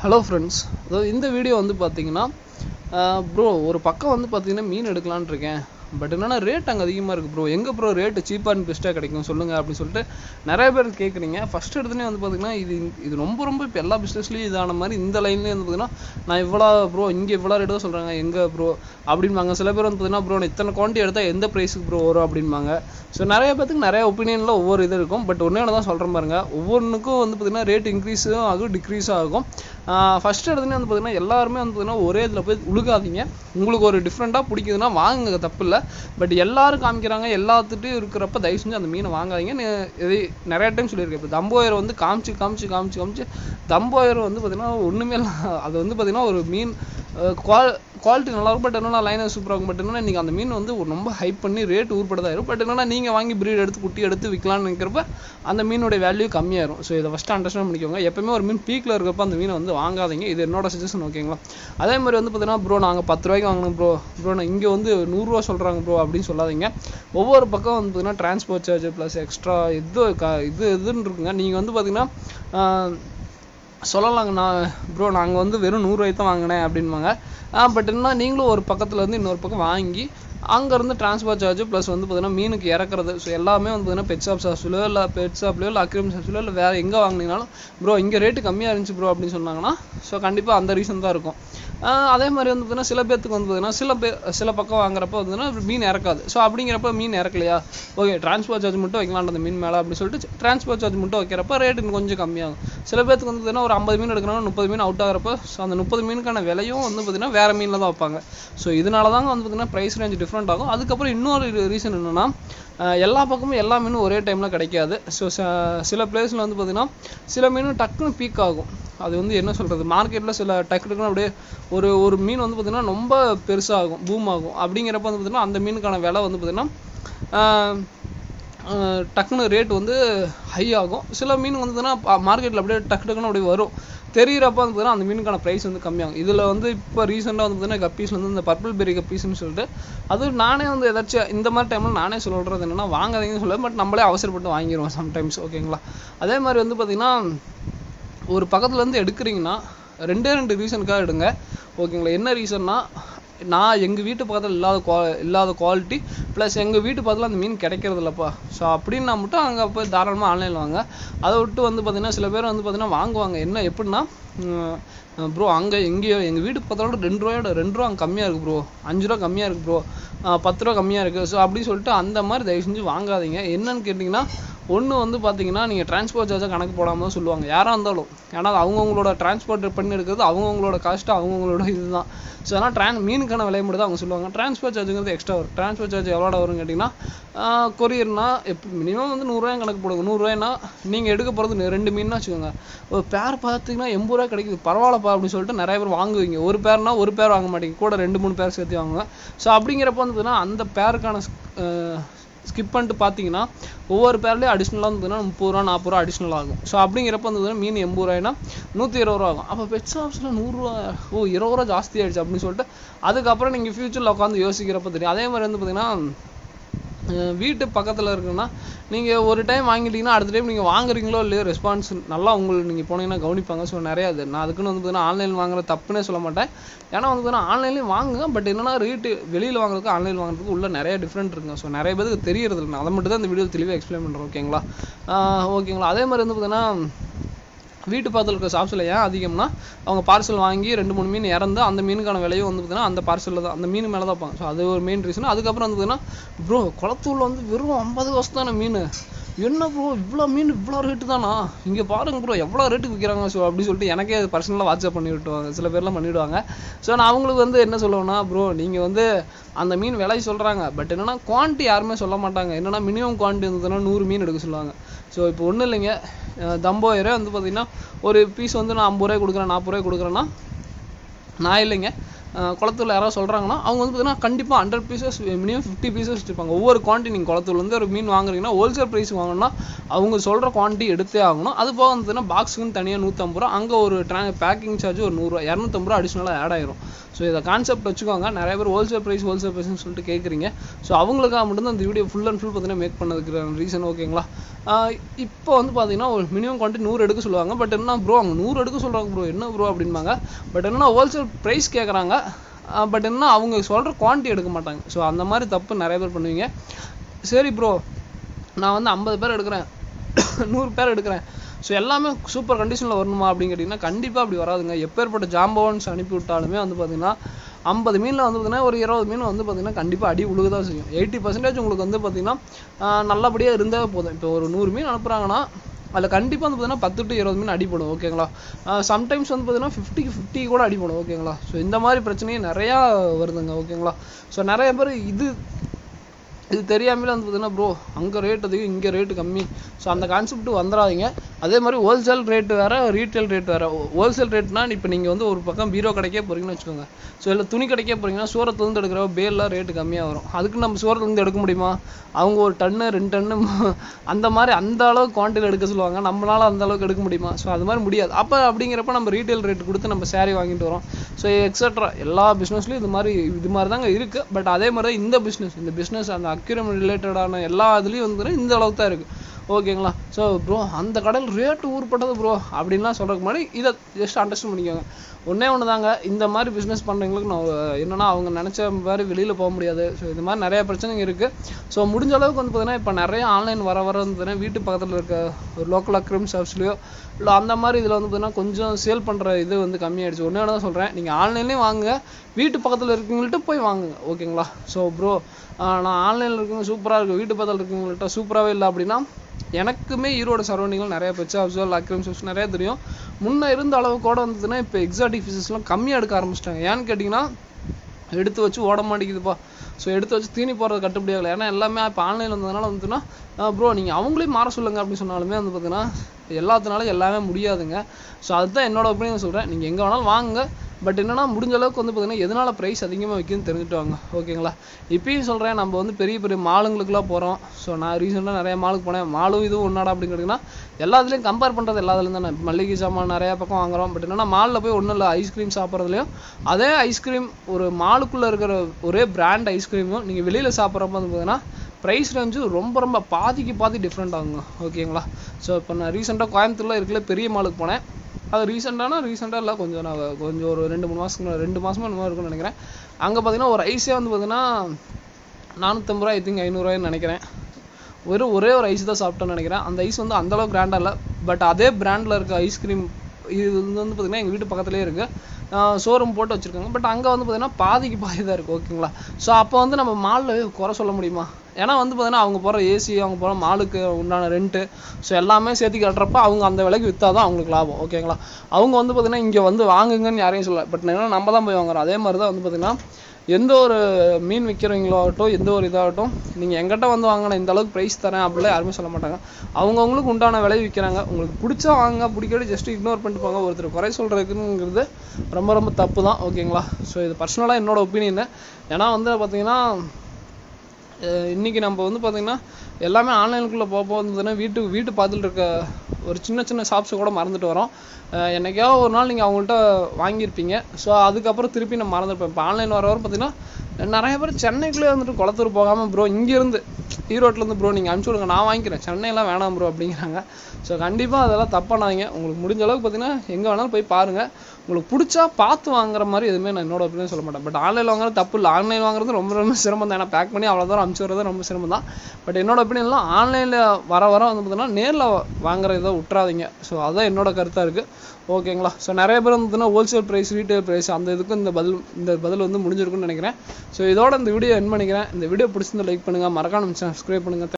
hello friends அதாவது இந்த video வந்து பார்த்தீங்கன்னா ப்ரோ ஒரு பக்கம் வந்து பார்த்தீங்கன்னா மீன் எடுக்கலான்னு இருக்கேன் பட் என்னன்னா ரேட் அங்கே அதிகமாக இருக்குது ப்ரோ எங்கே ப்ரோ ரேட்டு சீப்பாக அண்ட் பெஸ்ட்டாக கிடைக்கும் சொல்லுங்கள் அப்படின்னு சொல்லிட்டு நிறைய பேர் கேட்குறீங்க ஃபஸ்ட் எடுத்துனே வந்து பார்த்தீங்கன்னா இது இது ரொம்ப ரொம்ப இப்போ எல்லா பிஸ்னஸ்லேயும் இதான மாதிரி இந்த லைன்லேயே வந்து பார்த்தீங்கன்னா நான் இவ்வளோ ப்ரோ இங்கே இவ்வளோ ரேட்டு தான் சொல்கிறாங்க எங்கே ப்ரோ அப்படின்பாங்க சில பேர் வந்து பார்த்தீங்கன்னா ப்ரோ நான் இத்தனை குவான்டிட்டி எடுத்தால் எந்த ப்ரைஸுக்கு ப்ரோ வரும் அப்படின்பாங்க ஸோ நிறைய பேத்துக்கு நிறைய ஒப்பீனியனில் ஒவ்வொரு இது இருக்கும் பட் ஒன்றே ஒன்று தான் சொல்கிறேன் பாருங்க ஒவ்வொன்றுக்கும் வந்து பார்த்தீங்கன்னா ரேட் இன்க்ரீஸும் ஆகும் டிக்ரீஸும் ஆகும் ஃபஸ்ட் எடுத்துனே வந்து பார்த்தீங்கன்னா எல்லாருமே வந்து பார்த்தீங்கன்னா ஒரே இதில் போய் உழுகாதீங்க உங்களுக்கு ஒரு டிஃப்ரெண்ட்டாக பிடிக்குதுன்னா வாங்குங்க தப்பு இல்லை பட் எல்லாரும் காமிக்கிறாங்க எல்லாத்துட்டையும் இருக்கிறப்ப தயவு செஞ்சு அந்த மீனை வாங்காதீங்க நே- இது நிறைய டைம் சொல்லியிருக்கேன் இப்போ தம்போயர் வந்து காமிச்சு காமிச்சு காமிச்சு காமிச்சு தம்போயர் வந்து பார்த்தீங்கன்னா ஒன்றுமே இல்லை அது வந்து பார்த்தீங்கன்னா ஒரு மீன் குவால் குவாலிட்டி நல்லா இருக்கும் பட் என்னன்னா லைனர் சூப்பராக இருக்கும் பட் என்னன்னா நீங்கள் அந்த மீன் வந்து ஒரு ரொம்ப ஹைப் பண்ணி ரேட் ஊர்பட்டதாக இருக்கும் பட் என்னன்னா நீங்கள் வாங்கி ப்ரீட் எடுத்து குட்டி எடுத்து விற்கலாம்னு நினைக்கிறப்ப அந்த மீனோட வேல்யூ கம்மியாயிரும் ஸோ இதை ஃபஸ்ட்டு அண்டர்ஸ்டாண்ட் பண்ணிக்கோங்க எப்பவுமே ஒரு மீன் பீக்கில் இருக்கிறப்ப அந்த மீனை வந்து வாங்காதீங்க இது என்னோட சஜஷன் ஓகேங்களா அதே மாதிரி வந்து பார்த்தீங்கன்னா ப்ரோ நாங்கள் பத்து ரூபாய்க்கு வாங்கினோம் ப்ரோ ப்ரோ நான் இங்கே வந்து நூறுரூவா சொல்கிறாங்க ப்ரோ அப்படின்னு சொல்லாதீங்க ஒவ்வொரு பக்கம் வந்து பார்த்தீங்கன்னா டிரான்ஸ்போர்ட் சார்ஜ் ப்ளஸ் எக்ஸ்ட்ரா இது க இது இதுன்னு இருக்குங்க நீங்கள் வந்து பார்த்தீங்கன்னா சொல்லலாங்க நான் ப்ரோ நாங்கள் வந்து வெறும் நூறுரூவாய்க்கு தான் வாங்கினேன் அப்படின்பாங்க பட் என்ன நீங்களும் ஒரு பக்கத்துல இருந்து இன்னொரு பக்கம் வாங்கி அங்கேருந்து டிரான்ஸ்போர்ட் சார்ஜ் ப்ளஸ் வந்து பார்த்தீங்கன்னா மீனுக்கு இறக்குறது ஸோ எல்லாமே வந்து பார்த்தீங்கன்னா பெட் ஷாப் சாப்ஸ்லையோ இல்லை பெட் ஷாப்லையோ இல்லை அக்ரிம் ஷாப்ஸ்லையோ இல்லை வேறு எங்கே வாங்குனீங்கனாலும் ப்ரோ இங்கே ரேட்டு கம்மியாக இருந்துச்சு ப்ரோ அப்படின்னு சொன்னாங்கன்னா ஸோ கண்டிப்பாக அந்த ரீசன் தான் இருக்கும் ஆஹ் அதே மாதிரி வந்து பார்த்தீங்கன்னா சில பேர்த்துக்கு வந்து பார்த்தீங்கன்னா சில பேர் சில பக்கம் வாங்குறப்ப வந்து பார்த்தீங்கன்னா மீன் இறக்காது ஸோ அப்படிங்கிறப்ப மீன் இறக்கலையா ஓகே டிரான்ஸ்போர்ட் சார்ஜ் மட்டும் வைக்கலாம்னு அந்த மீன் மேலே அப்படின்னு சொல்லிட்டு டிரான்ஸ்போர்ட் சார்ஜ் மட்டும் வைக்கிறப்ப ரேட் இன்னும் கொஞ்சம் கம்மியாகும் சில பேர்த்துக்கு வந்து பார்த்தீங்கன்னா ஒரு ஐம்பது மீன் எடுக்கிறாங்க முப்பது மீன் அவுட் ஆகிறப்ப ஸோ அந்த முப்பது மீனுக்கான விலையும் வந்து பார்த்தீங்கன்னா வேறு மீனில் தான் வைப்பாங்க ஸோ இதனால தாங்க வந்து பார்த்தீங்கன்னா ப்ரைஸ் ரேஞ்ச் டிஃப்ரெண்ட் ஆகும் அதுக்கப்புறம் இன்னொரு ரீசன் என்னன்னா ஆஹ் எல்லா பக்கமும் எல்லா மீனும் ஒரே டைமில் கிடைக்காது ஸோ சில பிளேஸில் வந்து பார்த்தீங்கன்னா சில மீன் டக்குன்னு பீக் ஆகும் அது வந்து என்ன சொல்கிறது மார்க்கெட்டில் சில டக்கு டக்குன்னு அப்படியே ஒரு ஒரு மீன் வந்து பார்த்தீங்கன்னா ரொம்ப பெருசாகும் பூம் ஆகும் அப்படிங்கிறப்ப வந்து பார்த்தீங்கன்னா அந்த மீனுக்கான விலை வந்து பார்த்தீங்கன்னா ஆஹ் ஆஹ் டக்குன்னு ரேட் வந்து ஹை ஆகும் சில மீன் வந்துன்னா மார்க்கெட்டில் அப்படியே டக்கு டக்குன்னு அப்படியே வரும் தெரியிறப்ப வந்து பார்த்தீங்கன்னா அந்த மீனுக்கான ப்ரைஸ் வந்து கம்மியாகும் இதில் வந்து இப்போ ரீசெண்டாக வந்து பார்த்தீங்கன்னா கப்பீஸ் வந்து இந்த பர்பிள் பெரி கப்பீஸ்னு சொல்லிட்டு அது நானே வந்து ஏதாச்சும் இந்த மாதிரி டைமில் நானே சொல்கிறது என்னன்னா வாங்காதீங்கன்னு சொல்ல பட் நம்மளே அவசரப்பட்டு வாங்கிடுவோம் சம்டைம்ஸ் ஓகேங்களா அதே மாதிரி வந்து பார்த்தீங்கன்னா ஒரு பக்கத்துல இருந்து எடுக்கிறீங்கன்னா ரெண்டே ரெண்டு ரீசனுக்காக எடுங்க ஓகேங்களா என்ன ரீசன்னா நான் எங்கள் வீட்டு பக்கத்தில் இல்லாத குவா இல்லாத குவாலிட்டி ப்ளஸ் எங்கள் வீட்டு பக்கத்தில் அந்த மீன் கிடைக்கிறது இல்லைப்பா ஸோ அப்படின்னா மட்டும் அங்கே போய் தாராளமாக ஆன்லைனில் வாங்க அதை விட்டு வந்து பார்த்தீங்கன்னா சில பேர் வந்து பார்த்தீங்கன்னா வாங்குவாங்க என்ன எப்படின்னா ப்ரோ அங்கே எங்கேயோ எங்கள் வீட்டு பக்கத்தோட ரெண்டு ரூபாயோட ரெண்டு ரூபா அங்கே கம்மியாக இருக்குது ப்ரோ அஞ்சு ரூபா கம்மியாக இருக்குது ப்ரோ பத்து ரூபா கம்மியாக இருக்குது ஸோ அப்படி சொல்லிட்டு அந்த மாதிரி தயவு செஞ்சு வாங்காதீங்க என்னன்னு கேட்டிங்கன்னா ஒன்று வந்து பார்த்தீங்கன்னா நீங்கள் டிரான்ஸ்போர்ட் சார்ஜை கணக்கு போடாமல் தான் சொல்லுவாங்க யாராக இருந்தாலும் ஏன்னா அது அவங்கவுங்களோட டிரான்ஸ்போர்ட் பண்ணி எடுக்கிறது அவங்கவுங்களோட காஸ்ட்டு அவங்கவுங்களோட இதுதான் ஸோ ஆனால் ட்ரான் மீனுக்கான விலை மட்டும் தான் அவங்க சொல்லுவாங்க டிரான்ஸ்போர்ட் சார்ஜுங்கிறது எக்ஸ்ட்ரா வரும் டிரான்ஸ்போர்ட் சார்ஜ் எவ்வளோ வரும்னு கேட்டிங்கன்னா கொரியர்னா எப்போ மினிமம் வந்து நூறுரூவா கணக்கு போடுங்க நூறுரூவாய்னா நீங்கள் எடுக்க போகிறது ரெண்டு மீன்னா வச்சுக்கோங்க ஒரு பேர் பார்த்தீங்கன்னா எண்பது ரூபா கிடைக்குது பரவாயில்லப்பா அப்படின்னு சொல்லிட்டு நிறைய பேர் வாங்குவீங்க ஒரு பேர்னா ஒரு பேர் வாங்க மாட்டீங்க கூட ரெண்டு மூணு பேர் சேர்த்து வாங்குங்க ஸோ அப்படிங்கிறப்ப வந்து பார்த்தீங்கன்னா அந்த பேருக்கான ஸ்கிப் பண்ணிட்டு பார்த்தீங்கன்னா ஒவ்வொரு பேர்லேயும் அடிஷ்னலாக இருந்ததுன்னா முப்பது ரூபா நாற்பது ரூபா அடிஷ்னல் ஆகும் ஸோ அப்படிங்கிறப்ப வந்து மீன் எண்பது ரூபாய்னா நூற்றி இருபது ரூபா ஆகும் அப்போ பெட் ஷாப்ஸில் நூறுரூவா ஓ இருபது ரூபா ஜாஸ்தி ஆயிடுச்சு அப்படின்னு சொல்லிட்டு அதுக்கப்புறம் நீங்கள் ஃப்யூச்சரில் உட்காந்து யோசிக்கிறப்ப தெரியும் அதே மாதிரி வந்து பார்த்தீங்கன்னா அஹ் வீட்டு பக்கத்தில் இருக்குன்னா நீங்கள் ஒரு டைம் வாங்கிட்டீங்கன்னா அடுத்த டைம் நீங்கள் வாங்குறீங்களோ இல்லையோ ரெஸ்பான்ஸ் நல்லா உங்களுக்கு நீங்கள் போனீங்கன்னா கவனிப்பாங்க ஸோ நிறையா இது நான் அதுக்குன்னு வந்து பார்த்தீங்கன்னா ஆன்லைன் வாங்குற தப்புனே சொல்ல மாட்டேன் ஏன்னா வந்து பார்த்தீங்கன்னா ஆன்லைன்லேயும் வாங்குங்க பட் என்னன்னா ரேட்டு வெளியில் வாங்குறதுக்கு ஆன்லைன் வாங்குறதுக்கு உள்ள நிறைய டிஃப்ரெண்ட் இருக்குங்க ஸோ நிறைய பேருக்கு தெரியறது இல்லை நான் அதை மட்டும் தான் இந்த வீடியோ தெளிவாக எக்ஸ்பிளைன் பண்ணுறேன் ஓகேங்களா ஆஹ் ஓகேங்களா அதே மாதிரி வந்து பார்த்தீங்கன்னா வீட்டு பக்கத்தில் இருக்கிற ஷாப்ஸில் ஏன் அதிகம்னா அவங்க பார்சல் வாங்கி ரெண்டு மூணு மீன் இறந்து அந்த மீனுக்கான விலையும் வந்து பார்த்தீங்கன்னா அந்த பார்சலில் தான் அந்த மீன் மேலே தான் வைப்பாங்க ஸோ அது ஒரு மெயின் ரீசன் அதுக்கப்புறம் வந்து பார்த்தீங்கன்னா ப்ரோ குளத்தூரில் வந்து வெறும் ஐம்பது வருஷம் தானே மீன் என்ன ப்ரோ இவ்வளோ மீன் இவ்வளோ ரேட்டு தானா இங்கே பாருங்க ப்ரோ எவ்வளோ ரேட்டுக்கு விற்கிறாங்க ஸோ அப்படி சொல்லிட்டு எனக்கே அது பர்சனலாக வாட்ஸ்அப் பண்ணி விட்டுவாங்க சில பேர்லாம் பண்ணிவிடுவாங்க ஸோ நான் அவங்களுக்கு வந்து என்ன சொல்லுவேன்னா ப்ரோ நீங்கள் வந்து அந்த மீன் விலை சொல்கிறாங்க பட் என்னன்னா குவான்டிட்டி யாருமே சொல்ல மாட்டாங்க என்னன்னா மினிமம் குவான்டிட்டி இருந்ததுன்னா நூறு மீன் எடுக்க சொல்லுவாங்க ஸோ இப்போ ஒன்றும் இல்லைங்க தம்போயரே வந்து பார்த்தீங்கன்னா ஒரு பீஸ் வந்து நான் ஐம்பது ரூபாய் கொடுக்குறேன் நாற்பது ரூபாய் கொடுக்குறேன்னா நான் இல்லைங்க குளத்தூர்ல யாராவது சொல்றாங்கன்னா அவங்க வந்து பார்த்தீங்கன்னா கண்டிப்பா hundred pieces minimum fifty pieces வச்சிருப்பாங்க ஒவ்வொரு குவான்டிட்டி நீங்கள் குளத்தூர்ல இருந்து ஒரு மீன் வாங்குறீங்கன்னா ஹோல்சேல் ப்ரைஸ் வாங்கணும்னா அவங்க சொல்ற குவான்டிட்டி எடுத்தே ஆகணும் அது போக வந்து பாக்ஸுக்குன்னு தனியாக நூற்றம்பது ரூபா அங்கே ஒரு ட்ரா பேக்கிங் சார்ஜ் ஒரு நூறுரூவா இரநூத்தம்பது ரூபா அடிஷ்னலாக ஆட் ஆயிரும் ஸோ இதை கான்செப்ட் வச்சுக்கோங்க நிறைய பேர் ஹோல்சேல் ப்ரைஸ் ஹோல்சேல் ப்ரைஸ்னு சொல்லிட்டு கேட்குறீங்க ஸோ அவங்களுக்காக மட்டும்தான் இந்த வீடியோ ஃபுல் அண்ட் ஃபுல் பார்த்தீங்கன்னா மேக் பண்ணதுக்கு ரீசன் ஓகேங்களா இப்போ வந்து பார்த்தீங்கன்னா ஒரு மினிமம் குவான்டிட்டி நூறு எடுக்க சொல்லுவாங்க பட் என்ன ப்ரோ அவங்க நூறு எடுக்க சொல்கிறாங்க ப்ரோ என்ன ப்ரோ அப்படின்பாங்க பட் என்னன்னா ஹோல்சேல் ப்ரைஸ் கேட்குறாங்க பட் என்ன அவங்க சொல்கிற குவான்டிட்டி எடுக்க மாட்டாங்க ஸோ அந்த மாதிரி தப்பு நிறைய பேர் பண்ணுவீங்க சரி ப்ரோ நான் வந்து ஐம்பது பேர் எடுக்கிறேன் நூறு பேர் எடுக்கிறேன் ஸோ எல்லாமே சூப்பர் கண்டிஷனில் வரணுமா அப்படின்னு கேட்டிங்கன்னா கண்டிப்பாக அப்படி வராதுங்க எப்பேற்பட்ட ஜாம்பவன்ஸ் அனுப்பி விட்டாலுமே வந்து பார்த்தீங்கன்னா ஐம்பது மீனில் வந்து பார்த்தீங்கன்னா ஒரு இருபது மீன் வந்து பார்த்தீங்கன்னா கண்டிப்பாக அடி உழுக தான் செய்யும் எயிட்டி பர்சன்டேஜ் உங்களுக்கு வந்து பார்த்தீங்கன்னா நல்லபடியாக இருந்தால் போதும் இப்போ ஒரு நூறு மீன் அனுப்புகிறாங்கன்னா அதில் கண்டிப்பாக வந்து பார்த்தீங்கன்னா பத்து டு இருபது மீன் அடிப்படும் ஓகேங்களா சம்டைம்ஸ் வந்து பார்த்தீங்கன்னா ஃபிஃப்டிக்கு ஃபிஃப்டி கூட அடிப்படும் ஓகேங்களா ஸோ இந்த மாதிரி பிரச்சனையும் நிறையா வருதுங்க ஓகேங்களா ஸோ நிறைய பேர் இது இது தெரியாமலே வந்து பார்த்தீங்கன்னா ப்ரோ அங்கே ரேட் அதிகம் இங்கே ரேட்டு கம்மி ஸோ அந்த கான்செப்ட் வந்துடாதீங்க அதே மாதிரி ஹோல்சேல் ரேட் வேறு ரீட்டைல் ரேட் வேறு ஹோல்சேல் ரேட்னா இப்போ நீங்கள் வந்து ஒரு பக்கம் பீரோ கடைக்கே போகிறீங்கன்னு வச்சுக்கோங்க ஸோ இல்லை துணி கடைக்கே போகிறீங்கன்னா சூரத்துலேருந்து எடுக்கிற பேரில் ரேட்டு கம்மியாக வரும் அதுக்கு நம்ம சூரத்துலேருந்து எடுக்க முடியுமா அவங்க ஒரு டன்னு ரெண்டு டன்னு அந்த மாதிரி அந்த அளவுக்கு குவான்டிட்டி எடுக்க சொல்லுவாங்க நம்மளால அந்த அளவுக்கு எடுக்க முடியுமா ஸோ அது மாதிரி முடியாது அப்போ அப்படிங்கிறப்ப நம்ம ரீட்டைல் ரேட் கொடுத்து நம்ம saree வாங்கிட்டு வரோம் ஸோ எக்ஸட்ரா எல்லா பிஸ்னஸ்லையும் இது மாதிரி இது மாதிரி தாங்க இருக்குது பட் அதே மாதிரி தான் இந்த பிஸ்னஸ் இந்த பிஸ்னஸ் அந்த அக்யூரம் ரிலேட்டடான எல்லா இதுலேயும் வந்து இந்த அளவுக்கு தான் இருக்குது ஓகேங்களா ஸோ ப்ரோ அந்த கடையில் ரேட்டு ஊர்பட்டது ப்ரோ அப்படின்லாம் சொல்கிறதுக்கு முன்னாடி இதை ஜஸ்ட் அண்டர்ஸ்டாண்ட் பண்ணிக்கோங்க ஒன்றே ஒன்று தாங்க இந்த மாதிரி பிஸ்னஸ் பண்ணுறவங்களுக்கு நான் என்னன்னா அவங்க நினச்ச மாதிரி வெளியில் போக முடியாது ஸோ இது மாதிரி நிறைய பிரச்சனைங்க இருக்குது ஸோ முடிஞ்ச அளவுக்கு வந்து பார்த்தீங்கன்னா இப்போ நிறைய ஆன்லைன் வர வர வந்து பார்த்தீங்கன்னா வீட்டு பக்கத்தில் இருக்க ஒரு லோக்கல் அக்ரம் ஷாப்ஸ்லையோ இல்லை அந்த மாதிரி இதில் வந்து பார்த்தீங்கன்னா கொஞ்சம் சேல் பண்ணுற இது வந்து கம்மியாயிடுச்சு ஒன்றே ஒன்று தான் சொல்கிறேன் நீங்கள் ஆன்லைன்லேயும் வாங்குங்க வீட்டு பக்கத்தில் இருக்கவங்கள்ட்ட போய் வாங்குங்க ஓகேங்களா ஸோ ப்ரோ நான் ஆன்லைனில் இருக்கவங்க சூப்பராக இருக்கு வீட்டு பக்கத்தில் இருக்கவங்கள்ட்ட சூப்பராகவே இல்லை அப்படின்னா எனக்குமே ஈரோடு சரௌண்டிங்கில் நிறைய பெச்சா அப்சல் அக்ரம் ஷாப்ஸ் நிறைய தெரியும் முன்ன இருந்த அளவு கூட வந்ததுன்னா இப்போ எக்ஸாட்டிக் ஃபிஷஸ்லாம் கம்மியாக எடுக்க ஆரம்பிச்சிட்டாங்க ஏன்னு கேட்டிங்கன்னா எடுத்து வச்சு ஓட மாட்டேங்குதுப்பா ஸோ எடுத்து வச்சு தீனி போடுறது கட்டுப்படி ஆகலை ஏன்னா எல்லாமே இப்போ ஆன்லைனில் வந்ததுனால வந்துன்னா ப்ரோ நீங்கள் அவங்களையும் மாற சொல்லுங்க அப்படின்னு சொன்னாலுமே வந்து பார்த்தீங்கன்னா எல்லாத்தினால எல்லாமே முடியாதுங்க ஸோ அதுதான் என்னோட ஒப்பீனியன் சொல்கிறேன் நீங்கள் எங்கே வேணாலும் வாங்குங்க பட் என்னன்னா முடிஞ்ச அளவுக்கு வந்து பார்த்தீங்கன்னா எதனால ப்ரைஸ் அதிகமாக விற்குதுன்னு தெரிஞ்சுட்டு வாங்க ஓகேங்களா இப்பயும் சொல்கிறேன் நம்ம வந்து பெரிய பெரிய மாலுங்களுக்குலாம் போகிறோம் ஸோ நான் ரீசெண்டாக நிறைய மாலுக்கு போனேன் மாலும் இதுவும் ஒன்றாடா அப்படின்னு கேட்டிங்கன்னா எல்லாத்துலேயும் கம்பேர் பண்ணுறது எல்லாத்துலேயும் தானே மளிகை சாமான் நிறையா பக்கம் வாங்குறோம் பட் என்னன்னா மாலில் போய் ஒன்றும் இல்லை ஐஸ்கிரீம் சாப்பிட்றதுலையும் அதே ஐஸ்கிரீம் ஒரு மாலுக்குள்ளே இருக்கிற ஒரே பிராண்ட் ஐஸ்கிரீமும் நீங்கள் வெளியில் சாப்பிட்றப்ப வந்து பார்த்தீங்கன்னா ப்ரைஸ் ரேஞ்சு ரொம்ப ரொம்ப பாதிக்கு பாதி டிஃப்ரெண்ட் ஆகுங்க ஓகேங்களா ஸோ இப்போ நான் ரீசெண்டாக கோயம்புத்தூரில் இருக்கிற பெரிய மாலுக்கு போனேன் அது ரீசெண்டானா ரீசெண்டாக இல்லை கொஞ்சம் நான் கொஞ்சம் ஒரு ரெண்டு மூணு மாதத்துக்கு முன்னாடி ரெண்டு மாதமா என்னமோ இருக்கும்னு நினைக்கிறேன் அங்கே பார்த்தீங்கன்னா ஒரு ஐஸே வந்து பார்த்தீங்கன்னா நானூற்றம்பது ரூபா ஐ திங்க் ஐநூறுரூவாய்னு நினைக்கிறேன் வெறும் ஒரே ஒரு ஐஸ் தான் சாப்பிட்டேன்னு நினைக்கிறேன் அந்த ஐஸ் வந்து அந்த அளவுக்கு கிராண்டாக இல்லை பட் அதே பிராண்டில் இருக்க ஐஸ்கிரீம் இது வந்து பார்த்தீங்கன்னா எங்கள் வீட்டு பக்கத்துலேயே இருக்குது ஷோரூம் போட்டு வச்சுருக்காங்க பட் அங்கே வந்து பார்த்தீங்கன்னா பாதிக்கு பாதி தான் இருக்குது ஓகேங்களா ஸோ அப்போ வந்து நம்ம மாலில் குறை சொல்ல முடியுமா ஏன்னா வந்து பார்த்தீங்கன்னா அவங்க போகிற ஏசி அவங்க போகிற மாலுக்கு உண்டான ரெண்ட்டு ஸோ எல்லாமே சேர்த்து கட்டுறப்ப அவங்க அந்த விலைக்கு விற்றா தான் அவங்களுக்கு லாபம் ஓகேங்களா அவங்க வந்து பார்த்தீங்கன்னா இங்கே வந்து வாங்குங்கன்னு யாரையும் சொல்லல பட் என்னன்னா நம்ம தான் போய் வாங்குறோம் அதே மாதிரி தான் வந்து பார்த்தீங்கன்னா எந்த ஒரு மீன் விற்கிறவங்களோ ஆகட்டும் எந்த ஒரு இதாகட்டும் நீங்கள் எங்கிட்ட வந்து வாங்கின இந்த அளவுக்கு ப்ரைஸ் தரேன் அப்படிலாம் யாருமே சொல்ல மாட்டாங்க அவங்கவுங்களுக்கு உண்டான விலை விற்கிறாங்க உங்களுக்கு பிடிச்சா வாங்க பிடிக்காட்டி ஜஸ்ட் இக்னோர் பண்ணிட்டு போங்க ஒருத்தர் குறை சொல்கிறதுக்குங்கிறது ரொம்ப ரொம்ப தப்பு தான் ஓகேங்களா ஸோ இது பர்சனலாக என்னோட ஒப்பீனியன் ஏன்னா வந்து பார்த்தீங்கன்னா அஹ் இன்னைக்கு நம்ம வந்து பார்த்தீங்கன்னா எல்லாமே ஆன்லைனுக்குள்ளே போக போக வந்து வீட்டு வீட்டு பக்கத்தில் இருக்க ஒரு சின்ன சின்ன ஷாப்ஸை கூட மறந்துட்டு வரோம் அஹ் என்னைக்காவது ஒரு நாள் நீங்கள் அவங்கள்ட்ட வாங்கியிருப்பீங்க ஸோ அதுக்கப்புறம் திருப்பி நான் மறந்துருப்பேன் இப்போ ஆன்லைன் வர வர பார்த்தீங்கன்னா நிறைய பேர் சென்னைக்குள்ளே வந்துட்டு குளத்தூர் போகாமல் ப்ரோ இங்கேருந்து ஈரோட்லேருந்து ப்ரோ நீங்கள் அனுப்பிச்சி விடுங்க நான் வாங்கிக்கிறேன் சென்னையெல்லாம் வேணாம் ப்ரோ அப்படிங்கிறாங்க ஸோ கண்டிப்பாக அதெல்லாம் தப்பானாங்க உங்களுக்கு முடிஞ்ச அளவுக்கு பார்த்தீங்கன்னா எங்கே வேணாலும் போய் பாருங்கள் உங்களுக்கு பிடிச்சா பார்த்து வாங்குற மாதிரி எதுவுமே நான் என்னோட ஒப்பீனியன் சொல்ல மாட்டேன் பட் ஆன்லைனில் வாங்குறது தப்பு இல்லை ஆன்லைன் வாங்குறது ரொம்ப ரொம்ப சிரமம் தான் ஏன்னா பேக் பண்ணி அவ்வளோ தூரம் அனுப்பிச்சி வரது ரொம்ப சிரமம் தான் பட் என்னோட ஒப்பீனியன்லாம் ஆன்லைனில் வர வர வந்து பார்த்தீங்கன்னா நேரில் வாங்குற இதை விட்றாதீங்க ஸோ அதுதான் என்னோட கருத்தாக இருக்குது ஓகேங்களா ஸோ நிறைய பேர் வந்து பார்த்தீங்கன்னா ஹோல்சேல் ப்ரைஸ் ரீட்டைல் ப்ரைஸ் அந்த இதுக்கும் இந்த பதில் இந்த பதில் வந்து முடிஞ்சிருக்குன்னு நினைக்கிறேன் ஸோ இதோட இந்த வீடியோ என் பண்ணிக்கிறேன் இந்த வீடியோ பிடிச்சிருந்தா லைக் பண்ணுங்கள் மறக்காம சப்ஸ்கிரைப் பண்ணுங்கள்